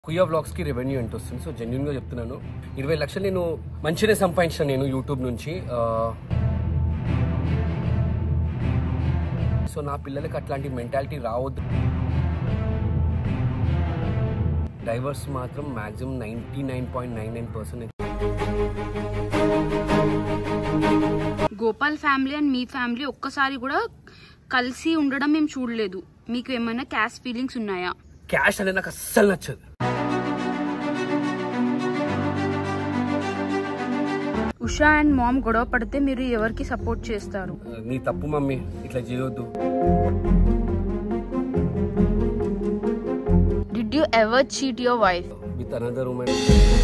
కుయా vlogs కి revenue ఎంత వస్తుంది సో జెన్యున్ గా చెప్తున్నాను ఇరవై లక్షలు నేను మంచిగా సంపాదించాను నేను యూట్యూబ్ నుంచి ఆ, సో నా పిల్లలకి అట్లాంటి మెంటాలిటీ రావద్దు డైవర్స్ మాత్రం maximum ninety nine point nine nine percent Gopal family and మీ ఫ్యామిలీ ఒక్కసారి కూడా కలిసి ఉండడం మేము చూడలేదు మీకు ఏమైనా క్యాష్ ఫీలింగ్స్ ఉన్నాయా క్యాష్ అనేది నాకు అస్సలు నచ్చదు ఉషా అండ్ మామ్ గొడవ పడితే మీరు ఎవరికి సపోర్ట్ చేస్తారు ఆ, నీ తప్పు మమ్మీ ఇట్లా చేయొద్దు did you ever cheat your wife with another woman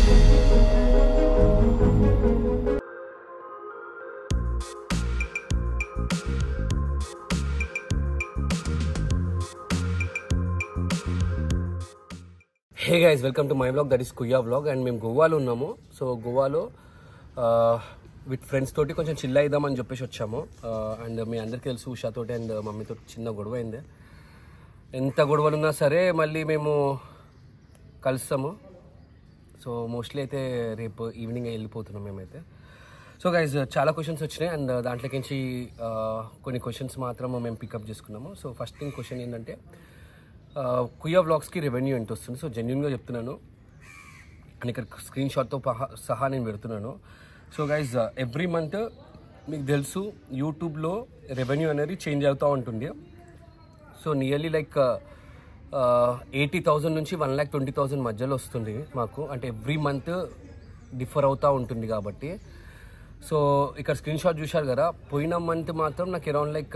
hey guys welcome to my blog that is కుయ్యా బ్లాగ్ అండ్ మేము గోవాలో ఉన్నాము సో గోవాలో విత్ ఫ్రెండ్స్ తోటి కొంచెం చిల్ అయిద్దామని చెప్పేసి వచ్చాము అండ్ మీ అందరికీ తెలుసు ఉషాతోటి అండ్ మమ్మీతో చిన్న గొడవ అయింది ఎంత గొడవలు ఉన్నా సరే మళ్ళీ మేము కలుస్తాము సో మోస్ట్లీ అయితే రేపు ఈవినింగ్ వెళ్ళిపోతున్నాం మేమైతే సో గైజ్ చాలా క్వశ్చన్స్ వచ్చినాయి అండ్ దాంట్లోకించి ఆ, కొన్ని క్వశ్చన్స్ మాత్రం మేము పికప్ చేసుకున్నాము సో ఫస్ట్ థింగ్ క్వశ్చన్ ఏంటంటే కుయా వ్లాగ్స్కి రెవెన్యూ ఎంత వస్తుంది సో జెన్యున్గా చెప్తున్నాను అండ్ ఇక్కడ స్క్రీన్ షాట్తో పహా సహా నేను పెడుతున్నాను సో గైజ్ ఎవ్రీ మంత్ మీకు తెలుసు యూట్యూబ్లో రెవెన్యూ అనేది చేంజ్ అవుతూ ఉంటుంది so nearly like eighty thousand నుంచి వన్ ల్యాక్ ట్వంటీ థౌజండ్ మధ్యలో వస్తుంది మాకు అంటే ఎవ్రీ మంత్ డిఫర్ అవుతూ ఉంటుంది కాబట్టి సో ఇక్కడ స్క్రీన్ షాట్ చూశారు కదా పోయిన మంత్ మాత్రం నాకు around like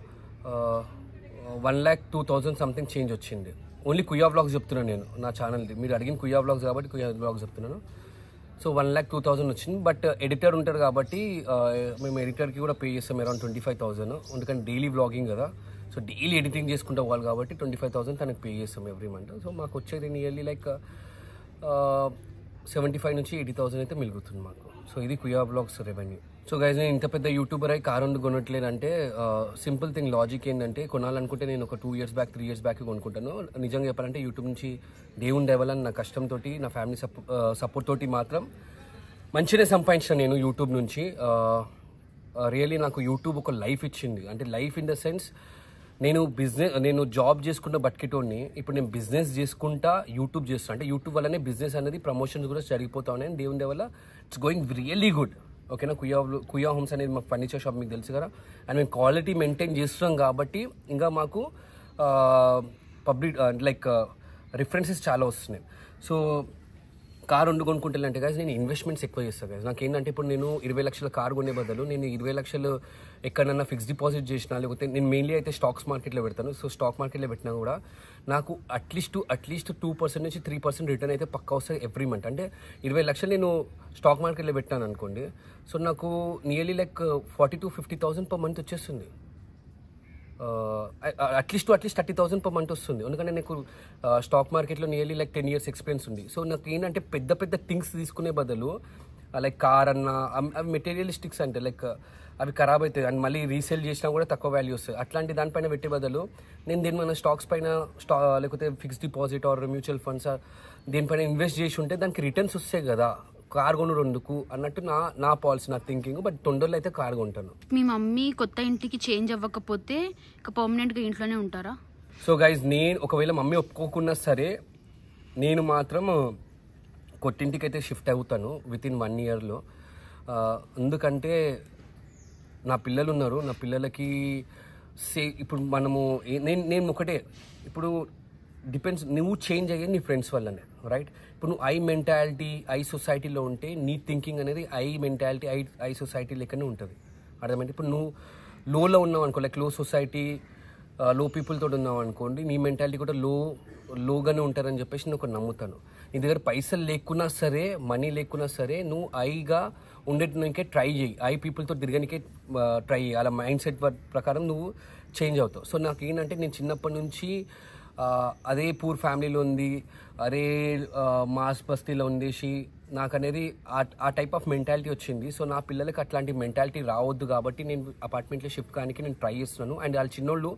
one lakh two thousand something change వచ్చింది ఓన్లీ కుయా బ్లాగ్స్ చెప్తున్నాను నేను నా ఛానల్ది మీరు అడిగిన కుయా బ్లాగ్స్ కాబట్టి కుయా బ్లాగ్స్ చెప్తున్నాను so one lakh two thousand వచ్చింది బట్ ఎడిటర్ ఉంటారు కాబట్టి ఆ, మేము ఎడిటర్కి కూడా పే చేస్తాం అరౌండ్ ట్వంటీ ఫైవ్ థౌసండ్ ఎందుకంటే డైలీ బ్లాగింగ్ కదా సో డైలీ ఎడిటింగ్ చేసుకుంటే వాళ్ళు కాబట్టి ట్వంటీ ఫైవ్ థౌసండ్ తనకి పే చేస్తాం ఎవ్రీ మంత్ సో మాకు వచ్చేది నియర్లీ లైక్ సెవెంటీ ఫైవ్ నుంచి ఎయిటీ థౌసండ్ అయితే మిగులుతుంది మాకు సో ఇది Kuya blogs revenue so guys నేను ఇంత పెద్ద యూట్యూబర్ అయి కారు వండు కొనట్లేదంటే సింపుల్ థింగ్ లాజిక్ ఏంటంటే కొనాలనుకుంటే నేను ఒక two years back three years back కొనుక్కుంటాను నిజంగా చెప్పాలంటే యూట్యూబ్ నుంచి దేవుని డెవలన్ నా కష్టంతో నా ఫ్యామిలీ సపోర్ట్ తోటి మాత్రం మంచిగా సంపాదించాను నేను యూట్యూబ్ నుంచి రియలీ నాకు యూట్యూబ్ ఒక లైఫ్ ఇచ్చింది అంటే లైఫ్ ఇన్ ద సెన్స్ నేను బిజినెస్ నేను జాబ్ చేసుకుంటా బతికేటోడిని ఇప్పుడు నేను బిజినెస్ చేసుకుంటా యూట్యూబ్ చేస్తాను అంటే యూట్యూబ్ వల్లనే బిజినెస్ అనేది ప్రమోషన్స్ కూడా జరిగిపోతా ఉన్నాయి దేవుని వల్ల ఇట్స్ గోయింగ్ రియల్లీ గుడ్ ఓకేనా కుయా కుయా హోమ్స్ అనేది మా ఫర్నిచర్ షాప్ మీకు తెలుసు కదా అండ్ మేము క్వాలిటీ మెయింటైన్ చేస్తున్నాం కాబట్టి ఇంకా మాకు పబ్లిక్ లైక్ రిఫరెన్సెస్ చాలా వస్తున్నాయి సో కార్ వండు కొనుక్కుంటానంటే guys నేను ఇన్వెస్ట్మెంట్స్ ఎక్కువ చేస్తాను guys నాకు ఏంటంటే ఇప్పుడు నేను ఇరవై లక్షల కార్ కొనే బదులు నేను ఇరవై లక్షలు ఎక్కడన్నా ఫిక్స్ డిపాజిట్ చేసినా లేకపోతే నేను మెయిన్లీ అయితే స్టాక్స్ మార్కెట్లో పెడతాను సో స్టాక్ మార్కెట్లో పెట్టినా కూడా నాకు అట్లీస్ట్ అట్లీస్ట్ టూ పర్సెంట్ నుంచి త్రీ పర్సెంట్ రిటర్న్ అయితే పక్కా వస్తుంది ఎవ్రీ మంత్ అంటే ఇరవై లక్షలు నేను స్టాక్ మార్కెట్లో పెట్టాను అనుకోండి సో నాకు nearly like forty to fifty thousand per month వచ్చేస్తుంది at least at least thirty thousand per month వస్తుంది ఎందుకంటే నాకు స్టాక్ మార్కెట్లో nearly like ten years experience ఉంది సో నాకు ఏంటంటే పెద్ద పెద్ద థింగ్స్ తీసుకునే బదులు లైక్ కార్ అన్న అమ్- అవి మెటీరియలిస్టిక్స్ అంటే లైక్ అవి ఖరాబ్ అవుతాయి అండ్ మళ్ళీ రీసేల్ చేసినా కూడా తక్కువ వాల్యూ వస్తాయి అట్లాంటి దానిపైన పెట్టే బదులు నేను దేని మన స్టాక్స్ పైన స్టా లేకపోతే fixed deposit or mutual funds దేనిపైన ఇన్వెస్ట్ చేసి ఉంటే దానికి రిటర్న్స్ వస్తాయి కదా కార్ కొనుడు ఎందుకు అన్నట్టు నా నా పాలసీ నా థింకింగ్ బట్ తొందరలో అయితే కార్ కొంటాను మీ మమ్మీ కొత్త ఇంటికి చేంజ్ అవ్వకపోతే ఇక పర్మనెంట్ గా ఇంట్లోనే ఉంటారా సో గైజ్ నేను ఒకవేళ మమ్మీ ఒప్పుకోకున్నా సరే నేను మాత్రం కొట్టింటికి అయితే షిఫ్ట్ అవుతాను విత్ ఇన్ వన్ ఇయర్లో ఎందుకంటే నా పిల్లలు ఉన్నారు నా పిల్లలకి సే ఇప్పుడు మనము ఏ- నేను నేను ఒకటే ఇప్పుడు డిపెండ్స్ నువ్వు చేంజ్ అయ్యేది నీ ఫ్రెండ్స్ వల్లనే రైట్ ఇప్పుడు నువ్వు ఐ మెంటాలిటీ ఐ సొసైటీలో ఉంటే నీ థింకింగ్ అనేది high mentality high high society లెక్కనే ఉంటుంది అర్థమైంది ఇప్పుడు నువ్వు లోలో ఉన్నావు అనుకో లైక్ లో సొసైటీ లో పీపుల్ తోటి ఉన్నావు అనుకోండి నీ మెంటాలిటీ కూడా లో లోగానే ఉంటారని చెప్పేసి నేను ఒక నమ్ముతాను నీ దగ్గర పైసలు లేకున్నా సరే మనీ లేకున్నా సరే నువ్వు ఐగా ఉండేటానికే ట్రై చేయి ఐ పీపుల్తో తిరగనికే ట్రై చేయి అలా మైండ్ సెట్ ప్రకారం నువ్వు చేంజ్ అవుతావు సో నాకు ఏంటంటే నేను చిన్నప్పటి నుంచి ఆ, అదే పూర్ ఫ్యామిలీలో ఉంది అదే ఆ, మాస్ బస్తీలో ఉండేసి నాకు అనేది ఆ ఆ టైప్ ఆఫ్ మెంటాలిటీ వచ్చింది సో నా పిల్లలకి అట్లాంటి మెంటాలిటీ రావద్దు కాబట్టి నేను అపార్ట్మెంట్లో షిఫ్ట్ కానీ నేను ట్రై చేస్తున్నాను అండ్ వాళ్ళ చిన్నోళ్ళు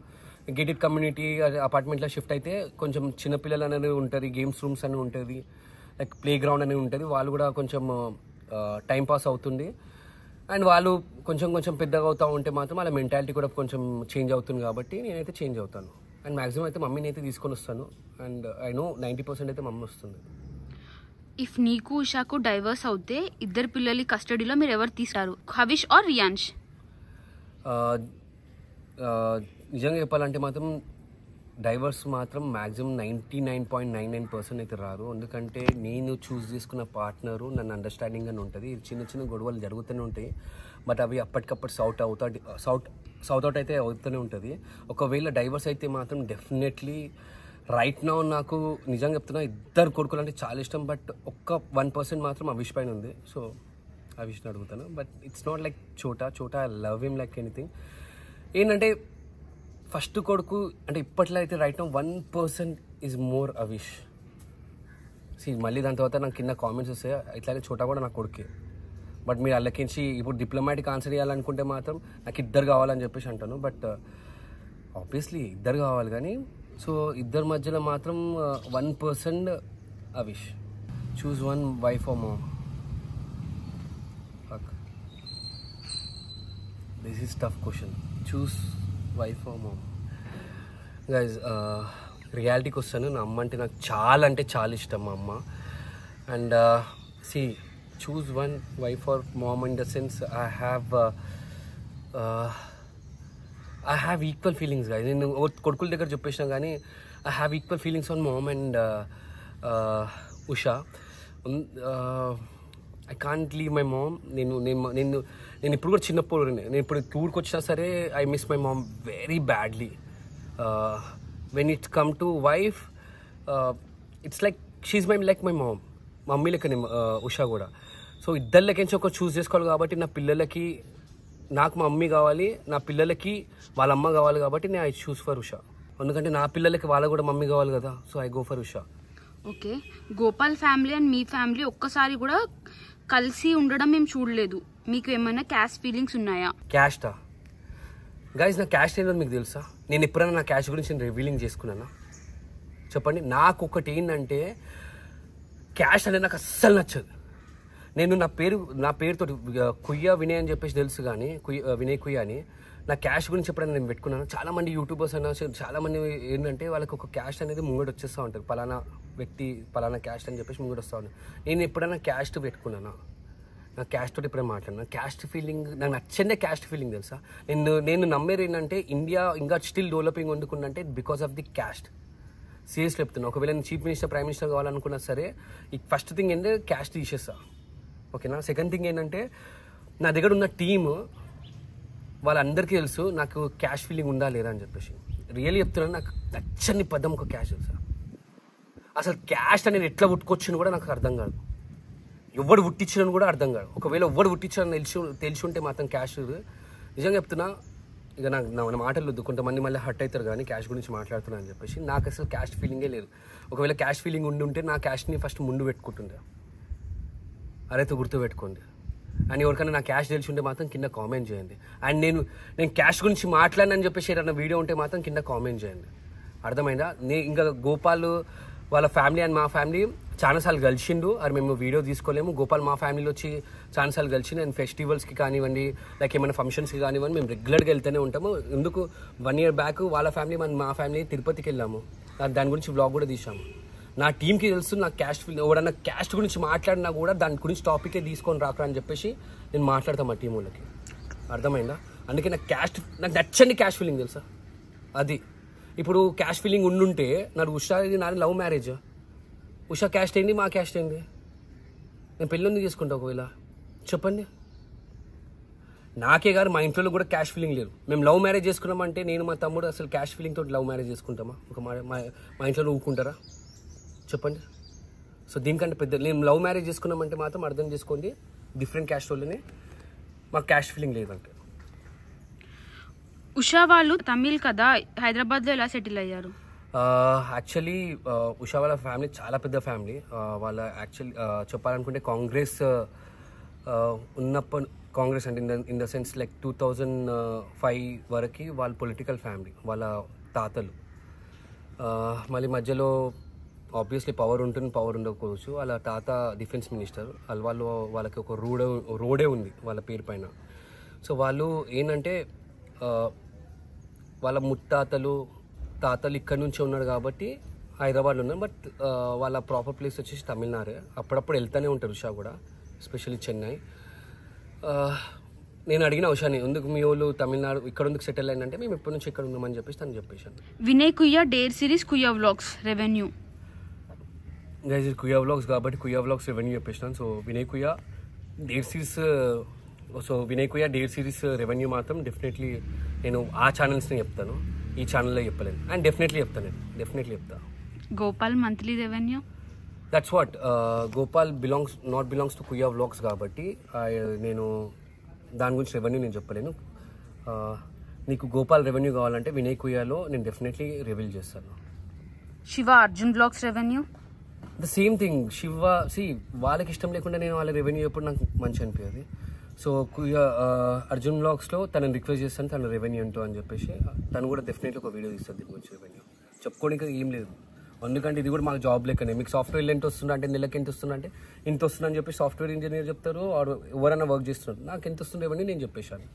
గేటెడ్ కమ్యూనిటీ అపార్ట్మెంట్లో షిఫ్ట్ అయితే కొంచెం చిన్నపిల్లలు అనేది ఉంటుంది గేమ్స్ రూమ్స్ అని ఉంటుంది లైక్ ప్లే గ్రౌండ్ అనేది ఉంటుంది వాళ్ళు కూడా కొంచెం టైం పాస్ అవుతుంది అండ్ వాళ్ళు కొంచెం కొంచెం పెద్దగా అవుతూ ఉంటే మాత్రం వాళ్ళ మెంటాలిటీ కూడా కొంచెం చేంజ్ అవుతుంది కాబట్టి నేనైతే చేంజ్ అవుతాను అండ్ మాక్సిమం అయితే మమ్మీని అయితే తీసుకొని వస్తాను and I know ninety percent అయితే మమ్మీ వస్తుంది ఇఫ్ నీకు ఉషాకు డైవర్స్ అవుతే ఇద్దరు పిల్లలు కస్టడీలో మీరు ఎవరు తీసారు హవిష్ ఆర్ రియాన్ష్ ఆ, ఆ, నిజంగా చెప్పాలంటే మాత్రం డైవర్స్ మాత్రం maximum ninety nine point nine nine percent అయితే రారు ఎందుకంటే నేను చూస్ చేసుకున్న పార్ట్నరు నన్ను అండర్స్టాండింగ్ అని ఉంటుంది చిన్న చిన్న గొడవలు జరుగుతూనే ఉంటాయి బట్ అవి అప్పటికప్పుడు సౌట్ అవుతా సౌట్ సౌట్ అవుట్ అయితే అవుతూనే ఉంటుంది ఒకవేళ డైవర్స్ అయితే మాత్రం డెఫినెట్లీ రైట్ నౌ నాకు నిజంగా చెప్తున్నా ఇద్దరు కొడుకులు అంటే చాలా ఇష్టం బట్ ఒక్క వన్ పర్సెంట్ మాత్రం అవిష్ పైన ఉంది సో అవిష్ని అడుగుతాను బట్ ఇట్స్ నాట్ లైక్ చోటా చోటా I love him like anything ఏంటంటే ఫస్ట్ కొడుకు అంటే ఇప్పట్లో అయితే right no one percent is more అవిష్ సి మళ్ళీ దాని తర్వాత నాకు కింద కామెంట్స్ వస్తాయి ఇట్లాగే చోటా కూడా నా కొడుకే బట్ మీరు అల్లకించి ఇప్పుడు డిప్లొమాటిక్ ఆన్సర్ చేయాలనుకుంటే మాత్రం నాకు ఇద్దరు కావాలని చెప్పేసి అంటాను బట్ ఆబ్వియస్లీ ఇద్దరు కావాలి కానీ సో ఇద్దరి మధ్యలో మాత్రం వన్ పర్సెంట్ అవిష్ choose one wife or mom fuck this is tough question choose wife or mom guys రియాలిటీకి వస్తాను నా అమ్మ అంటే నాకు చాలా అంటే చాలా ఇష్టం మా అమ్మ and see choose one wife or mom in the sense I have I have equal feelings గాయ నేను ఓ- కొడుకుల దగ్గర చెప్పేసినా కానీ I have equal feelings on mom and Usha I can't leave my mom నేను నేను నేను నేను ఇప్పుడు కూడా చిన్నప్పుడు నేను ఇప్పుడు టూర్కి వచ్చినా సరే I miss my mom very badly when it's come to wife it's like she my like my mom mummy లెక్క ఉషా కూడా సో ఇద్దరు లెక్కించి ఒక చూస్ చేసుకోవాలి కాబట్టి నా పిల్లలకి నాకు మా మమ్మీ కావాలి నా పిల్లలకి వాళ్ళ అమ్మ కావాలి కాబట్టి నేను ఐ చూస్ ఫర్ ఉషా ఎందుకంటే నా పిల్లలకి వాళ్ళ కూడా మమ్మీ కావాలి కదా so I go for Usha okay Gopal family and మీ ఫ్యామిలీ ఒక్కసారి కూడా కలిసి ఉండడం మేము చూడలేదు మీకు ఏమైనా క్యాష్ ఫీలింగ్స్ ఉన్నాయా క్యాస్టా గైజ్ నా క్యాస్ట్ ఏంటో మీకు తెలుసా నేను ఎప్పుడైనా నా క్యాష్ గురించి నేను రివీలింగ్ చేసుకున్నానా చెప్పండి నాకు ఒకటి ఏంటంటే క్యాష్ అనేది నాకు అస్సలు నచ్చదు నేను నా పేరు నా పేరుతో కుయ్య వినయ్ అని చెప్పేసి తెలుసు కానీ కుయ్య వినయ్ కుయ్య అని నా క్యాష్ గురించి ఎప్పుడైనా నేను పెట్టుకున్నాను చాలా మంది యూట్యూబర్స్ అయినా సరే, చాలా మంది ఏంటంటే వాళ్ళకి ఒక క్యాస్ట్ అనేది ముంగడు వచ్చేస్తూ ఉంటారు పలానా వ్యక్తి పలానా క్యాస్ట్ అని చెప్పేసి ముంగడు వస్తూ ఉంటారు నేను ఎప్పుడైనా క్యాస్ట్ పెట్టుకున్నానా నా క్యాస్ట్ తోటి ఇప్పుడే మాట్లాడినా క్యాస్ట్ ఫీలింగ్ నాకు నచ్చందే క్యాస్ట్ ఫీలింగ్ తెలుసా నేను నేను నమ్మేది ఏంటంటే ఇండియా ఇంకా స్టిల్ డెవలపింగ్ వండుకుందంటే because of the caste serious చెప్తున్నా ఒకవేళ నేను చీఫ్ మినిస్టర్ ప్రైమ్ మినిస్టర్ కావాలనుకున్నా సరే ఈ ఫస్ట్ థింగ్ ఏంటంటే క్యాస్ట్ తీసేస్తా ఓకేనా సెకండ్ థింగ్ ఏంటంటే నా దగ్గర ఉన్న టీమ్ వాళ్ళందరికీ తెలుసు నాకు క్యాష్ ఫీలింగ్ ఉందా లేదా అని చెప్పేసి రియల్ చెప్తున్నాను నాకు నచ్చని పదం ఒక క్యాష్ తెలుసా అసలు క్యాష్ అనేది ఎట్లా పుట్టుకొచ్చింది కూడా నాకు అర్థం కాదు ఎవడు పుట్టించడం కూడా అర్థం కాదు ఒకవేళ ఎవడు పుట్టించడం తెలిసి తెలిసి ఉంటే మాత్రం క్యాష్ నిజంగా చెప్తున్నా ఇక నాకు నా నా మాటలు వద్దు కొంతమంది మళ్ళీ హర్ట్ అవుతారు కానీ క్యాష్ గురించి మాట్లాడుతున్నా అని చెప్పేసి నాకు అసలు క్యాష్ ఫీలింగే లేదు ఒకవేళ క్యాష్ ఫీలింగ్ ఉండి ఉంటే నా క్యాష్ని ఫస్ట్ ముందు పెట్టుకుంటుండే అరైతే గుర్తుపెట్టుకోండి అండ్ ఎవరికైనా నా క్యాష్ తెలిసి ఉంటే మాత్రం కింద కామెంట్ చేయండి అండ్ నేను నేను క్యాష్ గురించి మాట్లాడనని చెప్పేసి ఏదైనా వీడియో ఉంటే మాత్రం కింద కామెంట్ చేయండి అర్థమైందా నే ఇంకా గోపాల్ వాళ్ళ ఫ్యామిలీ అండ్ మా ఫ్యామిలీ చాలాసార్లు కలిసిండు అది మేము వీడియో తీసుకోలేము గోపాల్ మా ఫ్యామిలీలో వచ్చి చాలాసార్లు కలిసి అండ్ ఫెస్టివల్స్కి కానివ్వండి లైక్ ఏమైనా ఫంక్షన్స్కి కానివ్వండి మేము రెగ్యులర్గా వెళ్తూనే ఉంటాము ఎందుకు వన్ ఇయర్ బ్యాక్ వాళ్ళ ఫ్యామిలీ మన మా ఫ్యామిలీ తిరుపతికి వెళ్ళాము దా- దాని గురించి బ్లాగ్ కూడా తీసాము నా టీంకి తెలుసు నా క్యాస్ట్ ఫీల్ ఎవడన్నా క్యాస్ట్ గురించి మాట్లాడినా కూడా దాని గురించి టాపికే తీసుకొని రాకరా అని చెప్పేసి నేను మాట్లాడతాను మా టీం వాళ్ళకి అర్థమైందా అందుకే నాకు క్యాస్ట్ నాకు నచ్చండి క్యాష్ ఫీలింగ్ తెలుసా అది ఇప్పుడు క్యాష్ ఫీలింగ్ ఉండుంటే నాకు ఉషా ఇది నాది లవ్ మ్యారేజ్ ఉషా క్యాస్ట్ ఏంది మా క్యాస్ట్ ఏంది నేను పెళ్ళి ఎందుకు చేసుకుంటా ఒకవేళ చెప్పండి నాకే గారు మా ఇంట్లో కూడా క్యాష్ ఫీలింగ్ లేదు మేము లవ్ మ్యారేజ్ చేసుకున్నామంటే నేను మా తమ్ముడు అసలు క్యాష్ ఫీలింగ్ తోటి లవ్ మ్యారేజ్ చేసుకుంటామా ఒక మా మా- మా ఇంట్లో ఊరుకుంటారా చెప్పండి సో దీనికంటే పెద్ద నేను లవ్ మ్యారేజ్ చేసుకున్నామంటే మాత్రం అర్థం చేసుకోండి డిఫరెంట్ క్యాస్ట్ వాళ్ళని మాకు క్యాస్ట్ ఫీలింగ్ లేదంటే ఉషా వాళ్ళు తమిళ్ కదా హైదరాబాద్లో ఎలా సెటిల్ అయ్యారు యాక్చువల్లీ ఉషా వాళ్ళ ఫ్యామిలీ చాలా పెద్ద ఫ్యామిలీ వాళ్ళ యాక్చువల్లీ చెప్పాలనుకుంటే కాంగ్రెస్ ఉన్నప్పుడు కాంగ్రెస్ అంటే in the in the sense like two thousand five వరకు వాళ్ళ పొలిటికల్ ఫ్యామిలీ వాళ్ళ తాతలు ఆ, మళ్ళీ మధ్యలో ఆబ్వియస్లీ పవర్ ఉంటుంది పవర్ ఉండకపోవచ్చు వాళ్ళ తాత డిఫెన్స్ మినిస్టర్ వాళ్ళ వాళ్ళు వాళ్ళకి ఒక రోడే రోడే ఉంది వాళ్ళ పేరు పైన సో వాళ్ళు ఏంటంటే ఆ, వాళ్ళ ముత్తాతలు తాతలు ఇక్కడ నుంచి ఉన్నారు కాబట్టి హైదరాబాద్లో ఉన్నారు బట్ ఆ, వాళ్ళ ప్రాపర్ ప్లేస్ వచ్చేసి తమిళనాడు అప్పుడప్పుడు వెళ్తూనే ఉంటారు ఉషా కూడా ఎస్పెషల్లీ చెన్నై ఆ, నేను అడిగిన ఉషాని ఎందుకు మీ వాళ్ళు తమిళనాడు ఇక్కడ ఎందుకు సెటిల్ అయిందంటే మేము ఎప్పటి నుంచి ఇక్కడ ఉన్నామని చెప్పేసి తను చెప్పేశాను Vinay Kuya dare series Kuya vlogs revenue guys ఇది కుయా వ్లాగ్స్ కాబట్టి కుయా వ్లాగ్స్ రెవెన్యూ చెప్పేసినాను so Vinay Kuya dare series so Vinay Kuya dare series revenue మాత్రం డెఫినెట్లీ నేను ఆ ఛానల్స్ని చెప్తాను ఈ ఛానల్లో చెప్పలేను అండ్ డెఫినెట్లీ చెప్తాను నేను డెఫినెట్లీ చెప్తాను Gopal monthly revenue that's what Gopal belongs not belongs to Kuya vlogs కాబట్టి I- నేను దాని గురించి రెవెన్యూ నేను చెప్పలేను Uh, నీకు గోపాల్ రెవెన్యూ కావాలంటే వినయ్ కుయాలో నేను డెఫినెట్లీ రివీల్ చేస్తాను Shiva Arjun blogs revenue the same thing Shiva సి వాళ్ళకి ఇష్టం లేకుండా నేను వాళ్ళ రెవెన్యూ ఎప్పుడు నాకు మంచి అనిపించేది సో కుయ- ఆ, అర్జున్ బ్లాగ్స్లో తనని రిక్వెస్ట్ చేస్తాను తన రెవెన్యూ ఏంటో అని చెప్పేసి తను కూడా డెఫినెట్లీ ఒక వీడియో తీస్తుంది దీని గురించి రెవెన్యూ చెప్పుకోవడానికి ఏం లేదు ఎందుకంటే ఇది కూడా మాకు జాబ్ లెక్కనే మీకు సాఫ్ట్వేర్ ఎంత వస్తుందా అంటే నెలకి ఎంత వస్తుందా అంటే ఇంత వస్తుందని చెప్పి సాఫ్ట్వేర్ ఇంజనీర్ చెప్తారు ఆర్ ఎవరైనా వర్క్ చేస్తున్నారు నాకు ఎంత వస్తుంది రెవెన్యూ నేను చెప్పేశాను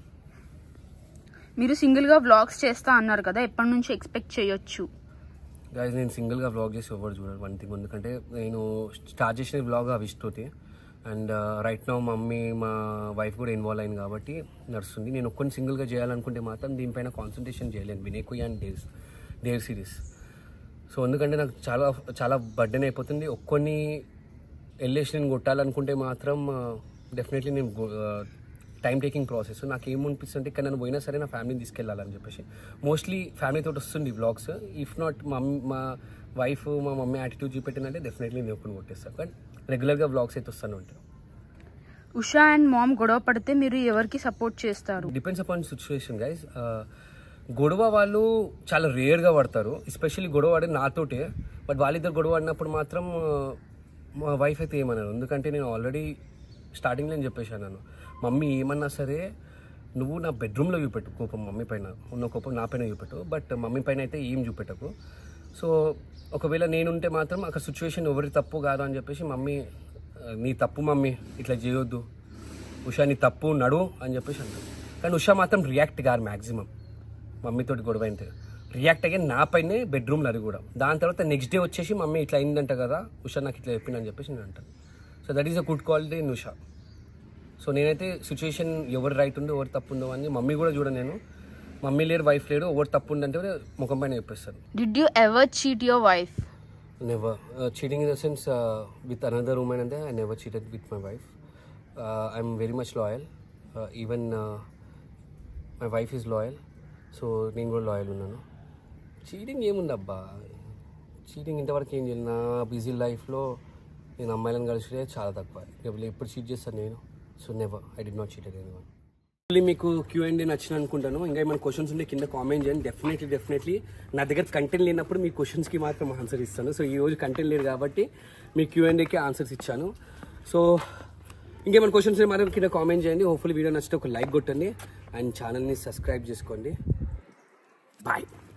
మీరు సింగిల్ గా వ్లాగ్స్ చేస్తా అన్నారు కదా ఎప్పటి నుంచి ఎక్స్పెక్ట్ చేయొచ్చు గాయస్ నేను సింగిల్గా వ్లాగ్ చేసి ఎవరు చూడరు వన్ థింగ్ ఎందుకంటే నేను స్టార్ట్ చేసిన వ్లాగ్ అవి ఇష్టోతి అండ్ రైట్ నో మమ్మీ మా వైఫ్ కూడా ఇన్వాల్వ్ అయింది కాబట్టి నడుస్తుంది నేను ఒక్కరిని సింగిల్గా చేయాలనుకుంటే మాత్రం దీనిపైన కాన్సన్ట్రేషన్ చేయలేను వినేకుయ్ and days dare series so ఎందుకంటే నాకు చాలా చాలా బర్డెన్ అయిపోతుంది ఒక్కొని వెళ్ళేసి నేను కొట్టాలనుకుంటే మాత్రం డెఫినెట్లీ నేను టైం టేకింగ్ ప్రాసెస్ నాకు ఏమనిపిస్తుంది ఇక్కడ నన్ను పోయినా సరే నా ఫ్యామిలీని తీసుకెళ్ళాలని చెప్పేసి మోస్ట్లీ ఫ్యామిలీతో వస్తుంది బ్లాగ్స్ ఇఫ్ నాట్ మా మా వైఫ్ మా మమ్మీ యాటిట్యూడ్ చూపెట్టిందంటే డెఫినెట్లీ నేను ఒక్కని కొట్టేస్తాను కానీ రెగ్యులర్గా బ్లాగ్స్ అయితే వస్తూనే ఉంటాయి ఉషా అండ్ మామ్ గొడవ పడితే మీరు ఎవరికి సపోర్ట్ చేస్తారు డిపెండ్స్ అపాన్ సిచ్యువేషన్ గైస్ గొడవ వాళ్ళు చాలా రేర్గా పడతారు ఎస్పెషల్లీ గొడవ పడేది నాతోటే బట్ వాళ్ళిద్దరు గొడవ పడినప్పుడు మాత్రం uh, మా వైఫ్ అయితే ఏమన్నారు ఎందుకంటే నేను ఆల్రెడీ స్టార్టింగ్లో నేను చెప్పేశాను నేను మమ్మీ ఏమన్నా సరే నువ్వు నా బెడ్రూమ్లో చూపెట్టు కోపం మమ్మీ పైన ఉన్న కోపం నా పైన చూపెట్టు బట్ మమ్మీ పైన అయితే ఏం చూపెట్టకు సో ఒకవేళ నేనుంటే మాత్రం అక్కడ సిచ్యువేషన్ ఎవరి తప్పు కాదు అని చెప్పేసి మమ్మీ "ఆ, నీ తప్పు మమ్మీ ఇట్లా చేయొద్దు ఉషా నీ తప్పు నడు అని చెప్పేసి అంటారు కానీ ఉషా మాత్రం రియాక్ట్ కాదు మ్యాక్సిమం మమ్మీతోటి గొడవ అయితే రియాక్ట్ అయ్యి నా పైనే బెడ్రూమ్లో అది కూడా దాని తర్వాత నెక్స్ట్ డే వచ్చేసి మమ్మీ ఇట్లా అయిందంట కదా ఉషా నాకు ఇట్లా చెప్పిందని చెప్పేసి నేను అంటాను so that is a good quality in Usha so నేనైతే సిచ్యువేషన్ ఎవరు రైట్ ఉందో ఎవరు తప్పు ఉందో అని మమ్మీ కూడా చూడ నేను మమ్మీ లేరు వైఫ్ లేడు ఎవరు తప్పు ఉందంటే ముఖం పైన చెప్పేస్తాను did you ever cheat your wife never cheating in the sense with another women అంటే I never cheated with my wife I'm very much loyal even my wife is loyal so నేను కూడా లాయల్ ఉన్నాను cheating ఏముందబ్బా cheating ఇంతవరకు ఏం చేయను నా busy లైఫ్లో నేను అమ్మాయిలను కలిసితే చాలా తక్కువ ఎప్పుడు ఎప్పుడు చీట్ చేస్తాను నేను so never I did not cheated anyone మీకు క్యూ అండ్ నచ్చిన అనుకుంటాను ఇంకా ఏమైనా క్వశ్చన్స్ ఉంటే కింద కామెంట్ చేయండి డెఫినెట్లీ డెఫినెట్లీ నా దగ్గర కంటెంట్ లేనప్పుడు మీ క్వశ్చన్స్కి మాత్రం ఆన్సర్ ఇస్తాను సో ఈ రోజు కంటెంట్ లేదు కాబట్టి మీ క్యూ అండ్ ఏకి ఆన్సర్స్ ఇచ్చాను సో ఇంకేమైనా క్వశ్చన్స్ మాత్రం కింద కామెంట్ చేయండి హోప్ఫుల్లీ వీడియో నచ్చితే ఒక లైక్ కొట్టండి అండ్ ఛానల్ని సబ్స్క్రైబ్ చేసుకోండి బాయ్